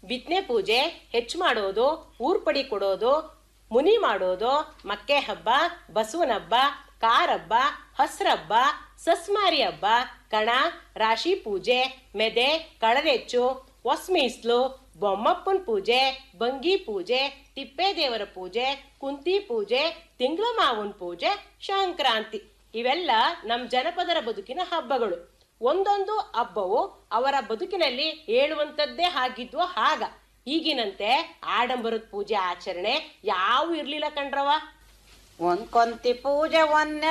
ಬಿತ್ತನೆ ಪೂಜೆ ಹೆಚ್ಚು ಮಾಡೋದು ಊರ್ಪಡಿ ಕೊಡೋದು ಮುನಿ ಮಾಡೋದು ಮಕ್ಕೆ ಹಬ್ಬ ಬಸವನ ಹಬ್ಬ ಕಾರಬ್ಬ ಹಸ್ರಬ್ಬ ಸಸ್ಮಾರಿ ಹಬ್ಬ ಕಣ ರಾಶಿ ಪೂಜೆ ಮೆದೆ ಕಳರೆಚ್ಚು ಒಸ್ಮೀಸ್ಲು ಬೊಮ್ಮಪ್ಪನ ಪೂಜೆ ಬಂಗಿ ಪೂಜೆ ತಿಪ್ಪೇದೇವರ ಪೂಜೆ ಕುಂತಿ ಪೂಜೆ ತಿಂಗಳ ಮಾವನ ಪೂಜೆ ಸಂಕ್ರಾಂತಿ ಇವೆಲ್ಲ ನಮ್ಮ ಜನಪದರ ಬದುಕಿನ ಹಬ್ಬಗಳು ಒಂದೊಂದು ಹಬ್ಬವು ಅವರ ಬದುಕಿನಲ್ಲಿ ಹೇಳುವಂಥದ್ದೇ ಆಗಿದ್ವೋ ಹಾಗ ಈಗಿನಂತೆ ಆಡಂಬರದ ಪೂಜೆ ಆಚರಣೆ ಯಾವ ಇರ್ಲಿಲ್ಲ ಕಣ್ರವ ಒಂದ್ ಕೊಂತಿ ಪೂಜೆ ಒಂದ್